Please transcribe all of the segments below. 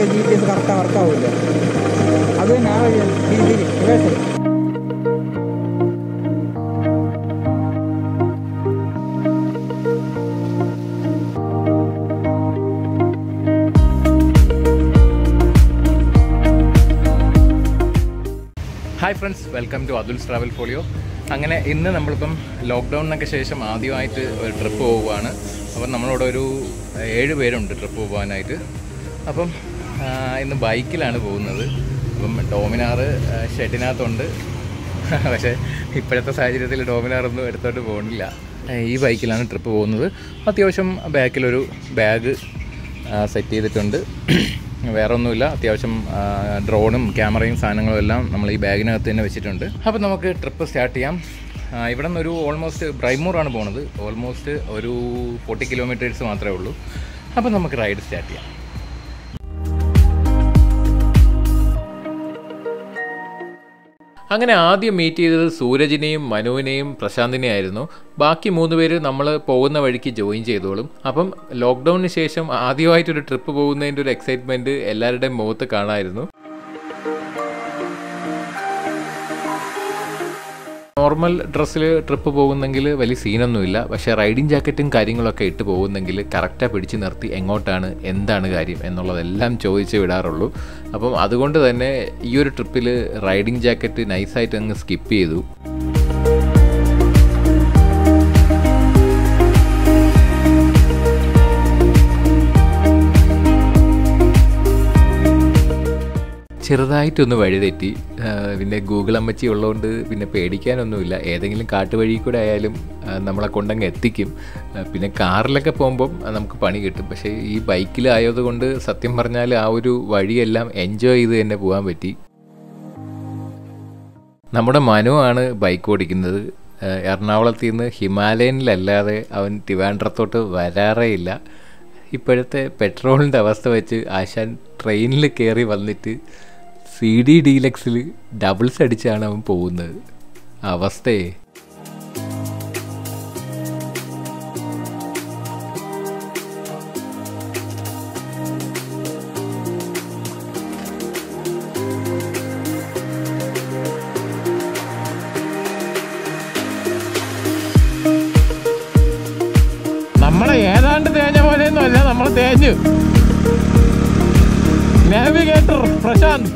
അതൊക്കെ G P S കറക്റ്റാണ് വർക്കാവില്ല അത് തന്നെ ആ വഴിയാണ് തിരി തിരി reverse hi friends welcome to Athul's travel folio അങ്ങനെ ഇന്ന് നമ്മളിപ്പം ലോക്ക്ഡൗണിനൊക്കെ ശേഷം ആദ്യമായിട്ട് ഒരു ട്രിപ്പ് പോവുകയാണ് അപ്പം നമ്മളോട് ഒരു ഏഴ് പേരുണ്ട് ട്രിപ്പ് പോകാനായിട്ട് അപ്പം ആ, ഇന്ന് ബൈക്കിലാണ് പോകുന്നത് അപ്പം ഡോമിനാറ് ആ, ഷെഡിനകത്തുണ്ട് പക്ഷേ ഇപ്പോഴത്തെ സാഹചര്യത്തിൽ ഡോമിനാറൊന്നും എടുത്തോട്ട് പോകുന്നില്ല ആ, ഈ ബൈക്കിലാണ് ട്രിപ്പ് പോകുന്നത് അത്യാവശ്യം ബാക്കിലൊരു ബാഗ് സെറ്റ് ചെയ്തിട്ടുണ്ട് വേറെ ഒന്നുമില്ല അത്യാവശ്യം ആ, ഡ്രോണും ക്യാമറയും സാധനങ്ങളും എല്ലാം നമ്മൾ ഈ ബാഗിനകത്ത് തന്നെ വെച്ചിട്ടുണ്ട് അപ്പോൾ നമുക്ക് ട്രിപ്പ് സ്റ്റാർട്ട് ചെയ്യാം ആ, ഇവിടെ നിന്ന് ഒരു ഓൾമോസ്റ്റ് ബ്രൈമൂറാണ് പോണത് ഓൾമോസ്റ്റ് ഒരു ഫോർട്ടി കിലോമീറ്റേഴ്സ് മാത്രമേ ഉള്ളൂ അപ്പോൾ നമുക്ക് റൈഡ് സ്റ്റാർട്ട് ചെയ്യാം അങ്ങനെ ആദ്യം മീറ്റ് ചെയ്തത് സൂരജിനെയും മനുവിനെയും പ്രശാന്തിനെയും ആയിരുന്നു ബാക്കി മൂന്ന് പേര് നമ്മൾ പോകുന്ന വഴിക്ക് ജോയിൻ ചെയ്തോളും അപ്പം ലോക്ക്ഡൗണിന് ശേഷം ആദ്യമായിട്ടൊരു ട്രിപ്പ് പോകുന്നതിൻ്റെ ഒരു എക്സൈറ്റ്മെൻറ്റ് എല്ലാവരുടെയും മുഖത്ത് കാണാമായിരുന്നു നോർമൽ ഡ്രസ്സിൽ ട്രിപ്പ് പോകുന്നെങ്കിൽ വലിയ സീനൊന്നുമില്ല പക്ഷേ റൈഡിങ് ജാക്കറ്റും കാര്യങ്ങളൊക്കെ ഇട്ട് പോകുന്നെങ്കിൽ കറക്റ്റായി പിടിച്ച് നിർത്തി എങ്ങോട്ടാണ് എന്താണ് കാര്യം എന്നുള്ളതെല്ലാം ചോദിച്ച് വിടാറുള്ളൂ അപ്പം അതുകൊണ്ട് തന്നെ ഈ ഒരു ട്രിപ്പിൽ റൈഡിങ് ജാക്കറ്റ് നൈസായിട്ട് അങ്ങ് സ്കിപ്പ് ചെയ്തു ചെറുതായിട്ടൊന്ന് വഴിതെറ്റി ആ, പിന്നെ ഗൂഗിൾ അമ്മച്ചി ഉള്ളതുകൊണ്ട് പിന്നെ പേടിക്കാനൊന്നുമില്ല ഏതെങ്കിലും കാട്ടുവഴി കൂടെ ആയാലും ആ, നമ്മളെ കൊണ്ടങ്ങ് എത്തിക്കും ആ, പിന്നെ കാറിലൊക്കെ പോകുമ്പം നമുക്ക് പണി കിട്ടും പക്ഷേ ഈ ബൈക്കിലായതുകൊണ്ട് സത്യം പറഞ്ഞാൽ ആ ഒരു വഴിയെല്ലാം എൻജോയ് ചെയ്ത് തന്നെ പോകാൻ പറ്റി നമ്മുടെ മനു ആണ് ബൈക്ക് ഓടിക്കുന്നത് ആ, എറണാകുളത്ത് നിന്ന് ഹിമാലയനിലല്ലാതെ അവൻ ട്രിവാൻഡ്രത്തോട്ട് വരാറേ ഇല്ല ഇപ്പോഴത്തെ പെട്രോളിൻ്റെ അവസ്ഥ വെച്ച് ആശാൻ ട്രെയിനിൽ കയറി വന്നിട്ട് സി ഡി ഡീലക്സിൽ ഡബിൾസ് അടിച്ചാണ് അവൻ പോകുന്നത് അവസ്ഥയെ നമ്മളെ ഏതാണ്ട് തേഞ്ഞ പോലെയൊന്നും അല്ല നമ്മൾ തേഞ്ഞു നാവിഗേറ്റർ പ്രശാന്ത്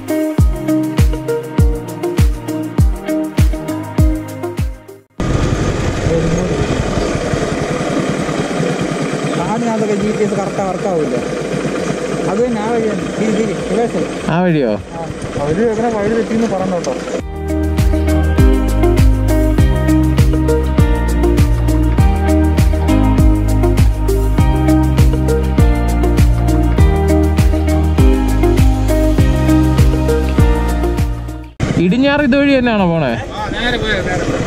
കാടിനകത്തൊക്കെ ജി പി എസ് കറക്റ്റാണ് വർക്കാവില്ല അത് തന്നെ ആ വഴിയാണ് തിരി തിരി റിവേഴ്സ് ആ വഴിയോ അവർ എങ്ങനെ വഴി തെറ്റിന്ന് പറഞ്ഞു കേട്ടോ ഇടിഞ്ഞാറ് ഇതുവഴി തന്നെയാണോ പോണേ നേരെ പോയോ നേരെ പോയോ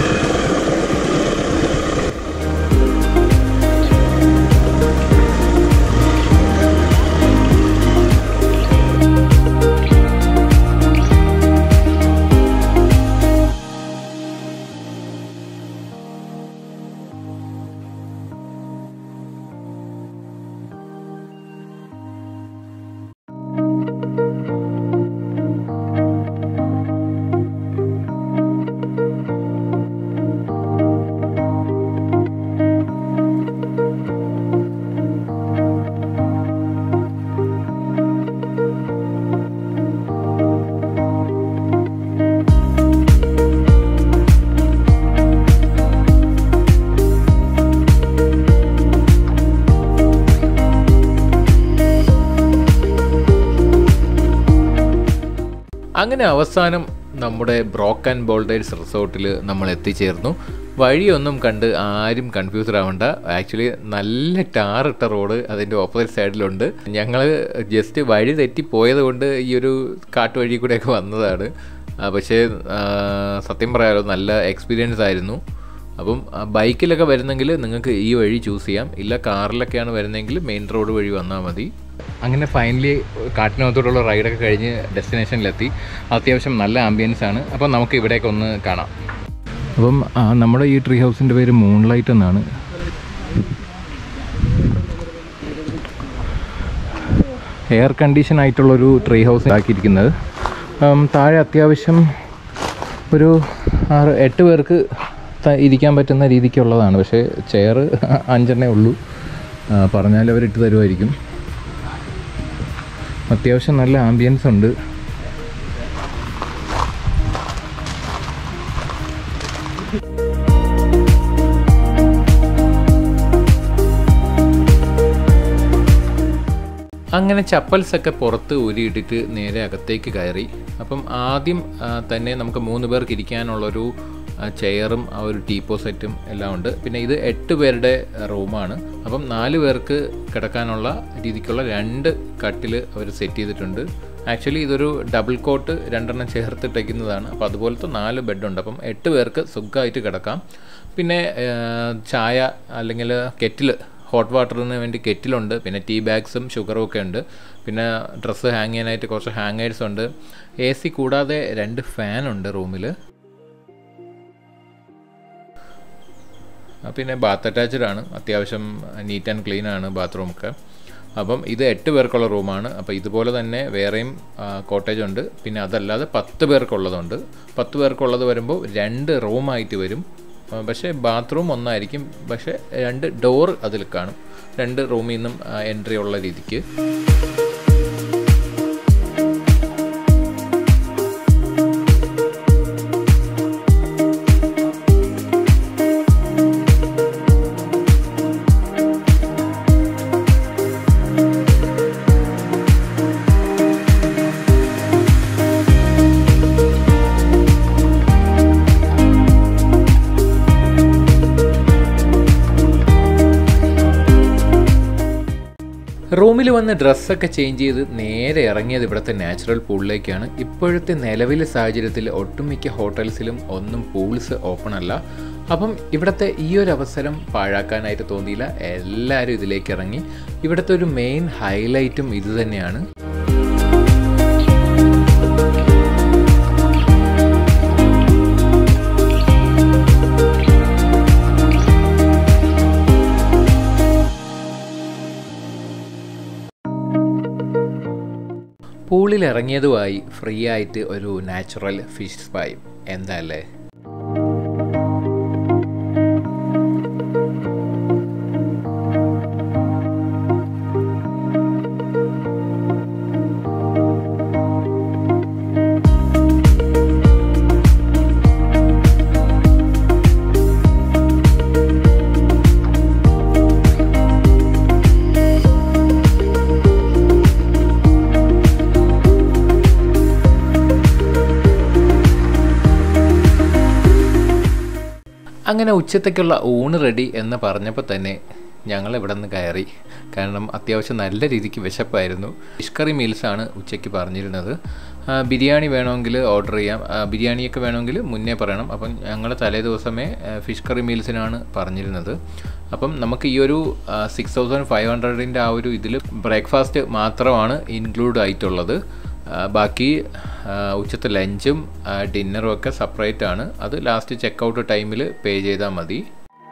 അങ്ങനെ അവസാനം നമ്മുടെ ബ്രോക്ക് ആൻഡ് ബോൾഡേഴ്സ് റിസോർട്ടിൽ നമ്മൾ എത്തിച്ചേർന്നു വഴിയൊന്നും കണ്ട് ആരും കൺഫ്യൂസ്ഡ് ആവണ്ട ആക്ച്വലി നല്ല ടാറിട്ട റോഡ് അതിൻ്റെ ഓപ്പോസിറ്റ് സൈഡിലുണ്ട് ഞങ്ങൾ ജസ്റ്റ് വഴി തെറ്റിപ്പോയത് കൊണ്ട് ഈ ഒരു കാട്ടുവഴി കൂടെയൊക്കെ വന്നതാണ് ആ, പക്ഷേ ആ, സത്യം പറയാലോ നല്ല എക്സ്പീരിയൻസ് ആയിരുന്നു അപ്പം ആ, ബൈക്കിലൊക്കെ വരുന്നെങ്കിൽ നിങ്ങൾക്ക് ഈ വഴി ചൂസ് ചെയ്യാം ഇല്ല കാറിലൊക്കെയാണ് വരുന്നതെങ്കിൽ മെയിൻ റോഡ് വഴി വന്നാൽ മതി അങ്ങനെ ഫൈനലി കാട്ടിനകത്തോടുള്ള റൈഡൊക്കെ കഴിഞ്ഞ് ഡെസ്റ്റിനേഷനിലെത്തി അത്യാവശ്യം നല്ല ആംബിയൻസ് ആണ് അപ്പം നമുക്ക് ഇവിടേക്ക് ഒന്ന് കാണാം അപ്പം ആ, നമ്മുടെ ഈ ട്രീ ഹൗസിൻ്റെ പേര് മൂൺലൈറ്റ് എന്നാണ് എയർ കണ്ടീഷൻ ആയിട്ടുള്ളൊരു ട്രീ ഹൗസ് ആക്കിയിരിക്കുന്നത് ഉം, താഴെ അത്യാവശ്യം ഒരു ആറ് എട്ട് പേർക്ക് ത- ഇരിക്കാൻ പറ്റുന്ന രീതിക്കുള്ളതാണ് പക്ഷേ ചെയർ അഞ്ചെണ്ണേ ഉള്ളൂ ആ, പറഞ്ഞാൽ അവരിട്ട് തരുമായിരിക്കും അത്യാവശ്യം നല്ല ആംബിയൻസ് ഉണ്ട് അങ്ങനെ ചപ്പൽസ് ഒക്കെ പുറത്ത് ഊരിയിട്ടിട്ട് നേരെ അകത്തേക്ക് കയറി അപ്പം ആദ്യം ആ, തന്നെ നമുക്ക് മൂന്ന് പേർക്ക് ഇരിക്കാനുള്ളൊരു ആ, ചെയറും ആ ഒരു ടീപ്പോ സെറ്റും എല്ലാം ഉണ്ട് പിന്നെ ഇത് എട്ട് പേരുടെ റൂമാണ് അപ്പം നാല് പേർക്ക് കിടക്കാനുള്ള രീതിക്കുള്ള രണ്ട് കട്ടിൽ അവർ സെറ്റ് ചെയ്തിട്ടുണ്ട് ആക്ച്വലി ഇതൊരു ഡബിൾ കോട്ട് രണ്ടെണ്ണം ചേർത്തിട്ടേക്കുന്നതാണ് അപ്പോൾ അതുപോലത്തെ നാല് ബെഡുണ്ട് അപ്പം എട്ട് പേർക്ക് സുഖമായിട്ട് കിടക്കാം പിന്നെ ആ, ചായ അല്ലെങ്കിൽ കെറ്റിൽ ഹോട്ട് വാട്ടറിന് വേണ്ടി കെറ്റിലുണ്ട് പിന്നെ ടീ ബാഗ്സും ഷുഗറും ഒക്കെ ഉണ്ട് പിന്നെ ഡ്രസ്സ് ഹാങ് ചെയ്യാനായിട്ട് കുറച്ച് ഹാങ്ങേഴ്സ് ഉണ്ട് എ സി കൂടാതെ രണ്ട് ഫാനുണ്ട് റൂമിൽ പിന്നെ ബാത്ത് അറ്റാച്ച്ഡ് ആണ് അത്യാവശ്യം നീറ്റ് ആൻഡ് ക്ലീൻ ആണ് ബാത്റൂമൊക്കെ അപ്പം ഇത് എട്ട് പേർക്കുള്ള റൂമാണ് അപ്പോൾ ഇതുപോലെ തന്നെ വേറെയും കോട്ടേജ് ഉണ്ട് പിന്നെ അതല്ലാതെ പത്ത് പേർക്കുള്ളതുണ്ട് പത്ത് പേർക്കുള്ളത് വരുമ്പോൾ രണ്ട് റൂമായിട്ട് വരും ആ, പക്ഷേ ബാത്റൂം ഒന്നായിരിക്കും പക്ഷേ രണ്ട് ഡോർ അതിൽ കാണും രണ്ട് റൂമിൽ നിന്നും എൻട്രി ഉള്ള രീതിക്ക് റൂമിൽ വന്ന് ഡ്രസ്സൊക്കെ ചേഞ്ച് ചെയ്ത് നേരെ ഇറങ്ങിയത് ഇവിടുത്തെ നാച്ചുറൽ പൂളിലേക്കാണ് ഇപ്പോഴത്തെ നിലവിലെ സാഹചര്യത്തിൽ ഒട്ടുമിക്ക ഹോട്ടൽസിലും ഒന്നും പൂൾസ് ഓപ്പൺ അല്ല അപ്പം ഇവിടുത്തെ ഈ ഒരു അവസരം പാഴാക്കാനായിട്ട് തോന്നിയില്ല എല്ലാവരും ഇതിലേക്ക് ഇറങ്ങി ഇവിടുത്തെ ഒരു മെയിൻ ഹൈലൈറ്റും ഇത് തന്നെയാണ് പൂളിൽ ഇറങ്ങിയതുമായി ഫ്രീ ആയിട്ട് ഒരു നാച്ചുറൽ ഫിഷ് സ്പായും എന്താ അല്ലേ അങ്ങനെ ഉച്ചത്തേക്കുള്ള ഊണ് റെഡി എന്ന് പറഞ്ഞപ്പോൾ തന്നെ ഞങ്ങൾ ഇവിടെ നിന്ന് കയറി കാരണം അത്യാവശ്യം നല്ല രീതിക്ക് വിശപ്പായിരുന്നു ഫിഷ് കറി മീൽസാണ് ഉച്ചയ്ക്ക് പറഞ്ഞിരുന്നത് ആ, ബിരിയാണി വേണമെങ്കിൽ ഓർഡർ ചെയ്യാം ആ, ബിരിയാണിയൊക്കെ വേണമെങ്കിൽ മുന്നേ പറയണം അപ്പം ഞങ്ങൾ തലേ ദിവസമേ ആ, ഫിഷ് കറി മീൽസിനാണ് പറഞ്ഞിരുന്നത് അപ്പം നമുക്ക് ഈ ഒരു സിക്സ് തൗസൻഡ് ഫൈവ് ഹൺഡ്രഡിൻ്റെ ആ ഒരു ഇതിൽ ബ്രേക്ക്ഫാസ്റ്റ് മാത്രമാണ് ഇൻക്ലൂഡ് ആയിട്ടുള്ളത് ആ, ബാക്കി ആ, ഉച്ചത്തെ ലഞ്ചും ആ, ഡിന്നറും ഒക്കെ സെപ്പറേറ്റ് ആണ് അത് ലാസ്റ്റ് ചെക്കൗട്ട് ടൈമിൽ പേ ചെയ്താൽ മതി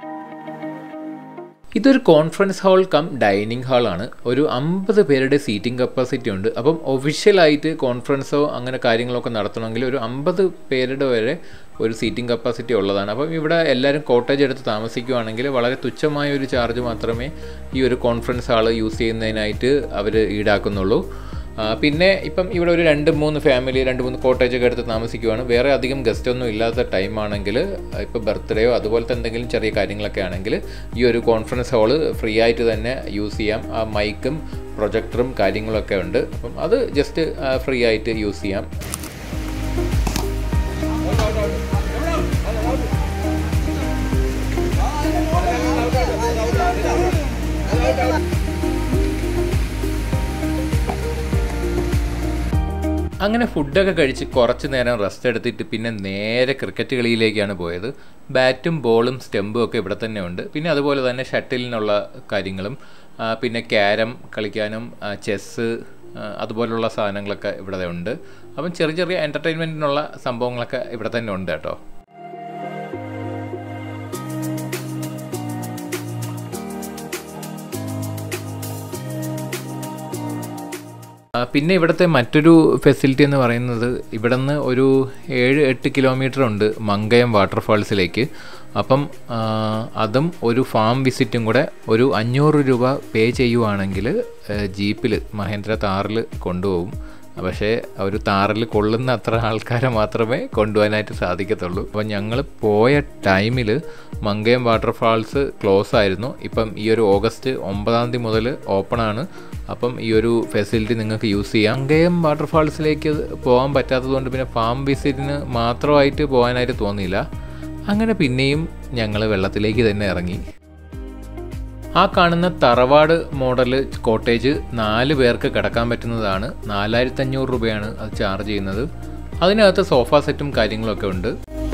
ഇതൊരു കോൺഫറൻസ് ഹാൾ കം ഡൈനിങ് ഹാളാണ് ഒരു അമ്പത് പേരുടെ സീറ്റിംഗ് കപ്പാസിറ്റി ഉണ്ട് അപ്പം ഒഫീഷ്യലായിട്ട് കോൺഫറൻസോ അങ്ങനെ കാര്യങ്ങളൊക്കെ നടത്തണമെങ്കിൽ ഒരു അമ്പത് പേരുടെ വരെ ഒരു സീറ്റിംഗ് കപ്പാസിറ്റി ഉള്ളതാണ് അപ്പം ഇവിടെ എല്ലാവരും കോട്ടേജ് എടുത്ത് താമസിക്കുകയാണെങ്കിൽ വളരെ തുച്ഛമായ ഒരു ചാർജ് മാത്രമേ ഈ ഒരു കോൺഫറൻസ് ഹാൾ യൂസ് ചെയ്യുന്നതിനായിട്ട് അവർ ഈടാക്കുന്നുള്ളൂ ആ, പിന്നെ ഇപ്പം ഇവിടെ ഒരു രണ്ട് മൂന്ന് ഫാമിലി രണ്ട് മൂന്ന് കോട്ടേജ് ഒക്കെ എടുത്ത് താമസിക്കുവാണ് വേറെ അധികം ഗസ്റ്റ് ഒന്നും ഇല്ലാത്ത ടൈമാണെങ്കിൽ ഇപ്പോൾ ബർത്ത്ഡേയോ അതുപോലത്തെ എന്തെങ്കിലും ചെറിയ കാര്യങ്ങളൊക്കെ ആണെങ്കിൽ ഈ ഒരു കോൺഫറൻസ് ഹാള് ഫ്രീ ആയിട്ട് തന്നെ യൂസ് ചെയ്യാം ആ മൈക്കും പ്രൊജക്ടറും കാര്യങ്ങളൊക്കെ ഉണ്ട് അപ്പം അത് ജസ്റ്റ് ഫ്രീ ആയിട്ട് യൂസ് ചെയ്യാം അങ്ങനെ ഫുഡൊക്കെ കഴിച്ച് കുറച്ച് നേരം റെസ്റ്റ് എടുത്തിട്ട് പിന്നെ നേരെ ക്രിക്കറ്റ് കളിയിലേക്കാണ് പോയത് ബാറ്റും ബോളും സ്റ്റെമ്പും ഒക്കെ ഇവിടെ തന്നെ ഉണ്ട് പിന്നെ അതുപോലെ തന്നെ ഷട്ടിലിനുള്ള കാര്യങ്ങളും ആ, പിന്നെ ക്യാരം കളിക്കാനും ആ, ചെസ്സ് ആ, അതുപോലുള്ള സാധനങ്ങളൊക്കെ ഇവിടെ ഉണ്ട് അപ്പം ചെറിയ ചെറിയ എൻ്റർടൈൻമെൻറ്റിനുള്ള സംഭവങ്ങളൊക്കെ ഇവിടെ തന്നെ ഉണ്ട് കേട്ടോ ആ, പിന്നെ ഇവിടുത്തെ മറ്റൊരു ഫെസിലിറ്റി എന്ന് പറയുന്നത് ഇവിടുന്ന് ഒരു ഏഴ് എട്ട് കിലോമീറ്റർ ഉണ്ട് മങ്കയം വാട്ടർഫാൾസിലേക്ക് അപ്പം ആ, അതും ഒരു ഫാം വിസിറ്റും കൂടെ ഒരു അഞ്ഞൂറ് രൂപ പേ ചെയ്യുവാണെങ്കിൽ ജീപ്പിൽ മഹേന്ദ്ര താറിൽ കൊണ്ടുപോകും പക്ഷേ ഒരു താറിൽ കൊള്ളുന്ന അത്ര ആൾക്കാരെ മാത്രമേ കൊണ്ടുപോകാനായിട്ട് സാധിക്കത്തുള്ളൂ അപ്പം ഞങ്ങൾ പോയ ടൈമിൽ മങ്കയം വാട്ടർഫാൾസ് ക്ലോസ് ആയിരുന്നു ഇപ്പം ഈ ഒരു ഓഗസ്റ്റ് ഒമ്പതാം തീയതി മുതൽ ഓപ്പൺ ആണ് അപ്പം ഈ ഒരു ഫെസിലിറ്റി നിങ്ങൾക്ക് യൂസ് ചെയ്യാം മങ്കയം വാട്ടർഫാൾസിലേക്ക് പോകാൻ പറ്റാത്തതുകൊണ്ട് പിന്നെ ഫാം വിസിറ്റിന് മാത്രമായിട്ട് പോകാനായിട്ട് തോന്നിയില്ല അങ്ങനെ പിന്നെയും ഞങ്ങൾ വെള്ളത്തിലേക്ക് തന്നെ ഇറങ്ങി ആ കാണുന്ന തറവാട് മോഡൽ കോട്ടേജ് നാല് പേർക്ക് കിടക്കാൻ പറ്റുന്നതാണ് നാലായിരത്തി അഞ്ഞൂറ് രൂപയാണ് അത് ചാർജ് ചെയ്യുന്നത് അതിനകത്ത് സോഫ സെറ്റും കാര്യങ്ങളൊക്കെ ഉണ്ട്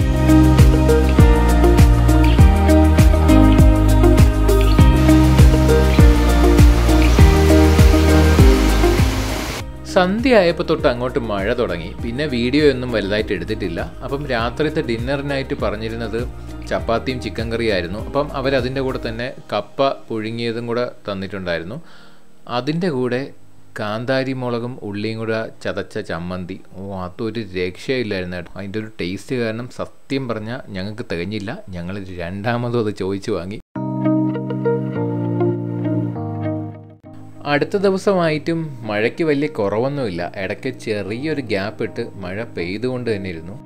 സന്ധ്യ ആയപ്പോൾ തൊട്ട് അങ്ങോട്ട് മഴ തുടങ്ങി പിന്നെ വീഡിയോ ഒന്നും വലുതായിട്ട് എടുത്തിട്ടില്ല അപ്പം രാത്രിത്തെ ഡിന്നറിനായിട്ട് പറഞ്ഞിരുന്നത് ചപ്പാത്തിയും ചിക്കൻ കറിയായിരുന്നു അപ്പം അവരതിൻ്റെ കൂടെ തന്നെ കപ്പ പുഴുങ്ങിയതും കൂടെ തന്നിട്ടുണ്ടായിരുന്നു അതിൻ്റെ കൂടെ കാന്താരി മുളകും ഉള്ളിയും കൂടെ ചതച്ച ചമ്മന്തി ഓ അതൊരു രക്ഷയില്ലായിരുന്നു കേട്ടോ അതിൻ്റെ ഒരു ടേസ്റ്റ് കാരണം സത്യം പറഞ്ഞാൽ ഞങ്ങൾക്ക് തികഞ്ഞില്ല ഞങ്ങൾ രണ്ടാമതും അത് ചോദിച്ചു വാങ്ങി അടുത്ത ദിവസമായിട്ടും മഴയ്ക്ക് വലിയ കുറവൊന്നുമില്ല ഇടയ്ക്ക് ചെറിയൊരു ഗ്യാപ്പ് ഇട്ട് മഴ പെയ്തുകൊണ്ട് തന്നെ ഇരുന്നു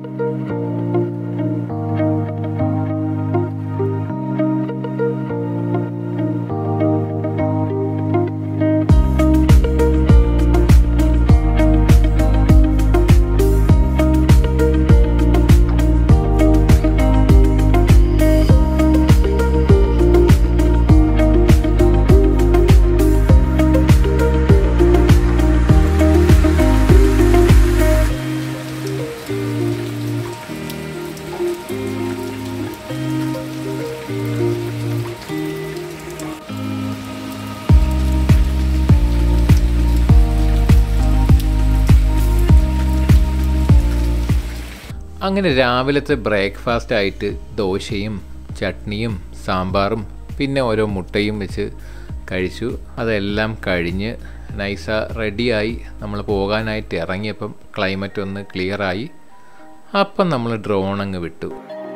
അങ്ങനെ രാവിലത്തെ ബ്രേക്ക്ഫാസ്റ്റ് ആയിട്ട് ദോശയും ചട്നിയും സാമ്പാറും പിന്നെ ഓരോ മുട്ടയും വെച്ച് കഴിച്ചു അതെല്ലാം കഴിഞ്ഞ് നൈസ റെഡിയായി നമ്മൾ പോകാനായിട്ട് ഇറങ്ങിയപ്പം ക്ലൈമറ്റ് ഒന്ന് ക്ലിയറായി അപ്പം നമ്മൾ ഡ്രോൺ അങ്ങ് വിട്ടു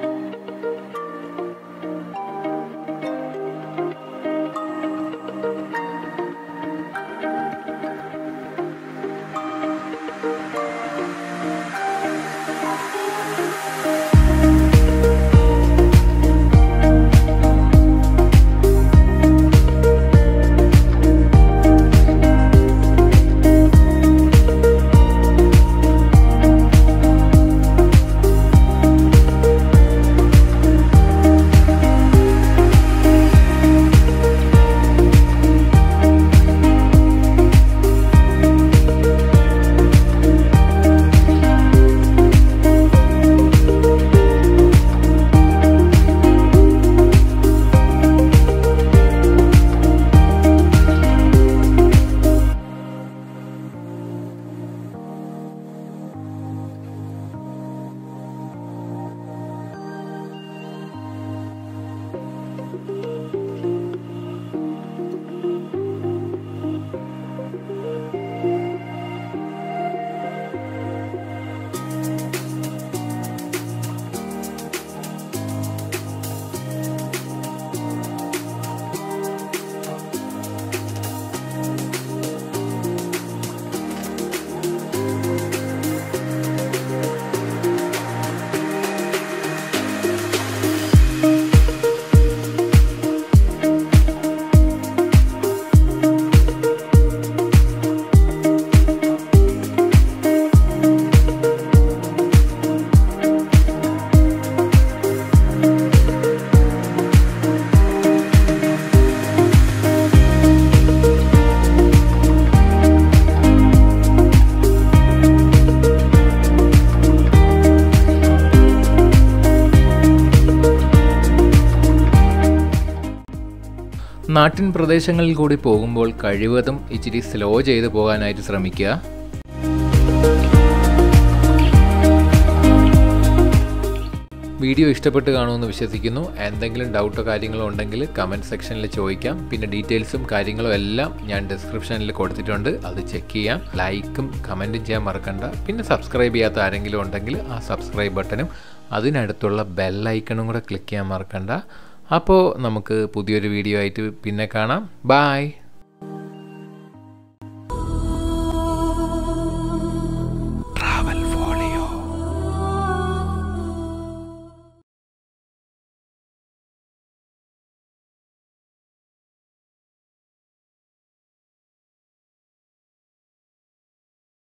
നാട്ടിൻ പ്രദേശങ്ങളിൽ കൂടി പോകുമ്പോൾ കഴിവതും ഇച്ചിരി സ്ലോ ചെയ്ത് പോകാനായിട്ട് ശ്രമിക്കുക വീഡിയോ ഇഷ്ടപ്പെട്ട് കാണുമെന്ന് വിശ്വസിക്കുന്നു എന്തെങ്കിലും ഡൗട്ടോ കാര്യങ്ങളോ ഉണ്ടെങ്കിൽ കമൻറ്റ് സെക്ഷനിൽ ചോദിക്കാം പിന്നെ ഡീറ്റെയിൽസും കാര്യങ്ങളും എല്ലാം ഞാൻ ഡിസ്ക്രിപ്ഷനിൽ കൊടുത്തിട്ടുണ്ട് അത് ചെക്ക് ചെയ്യാം ലൈക്കും കമൻറ്റും ചെയ്യാൻ മറക്കണ്ട പിന്നെ സബ്സ്ക്രൈബ് ചെയ്യാത്ത ആരെങ്കിലും ഉണ്ടെങ്കിൽ ആ സബ്സ്ക്രൈബ് ബട്ടണും അതിനടുത്തുള്ള ബെല്ലൈക്കണും കൂടെ ക്ലിക്ക് ചെയ്യാൻ മറക്കണ്ട അപ്പോൾ നമുക്ക് പുതിയൊരു വീഡിയോ ആയിട്ട് പിന്നെ കാണാം ബായ്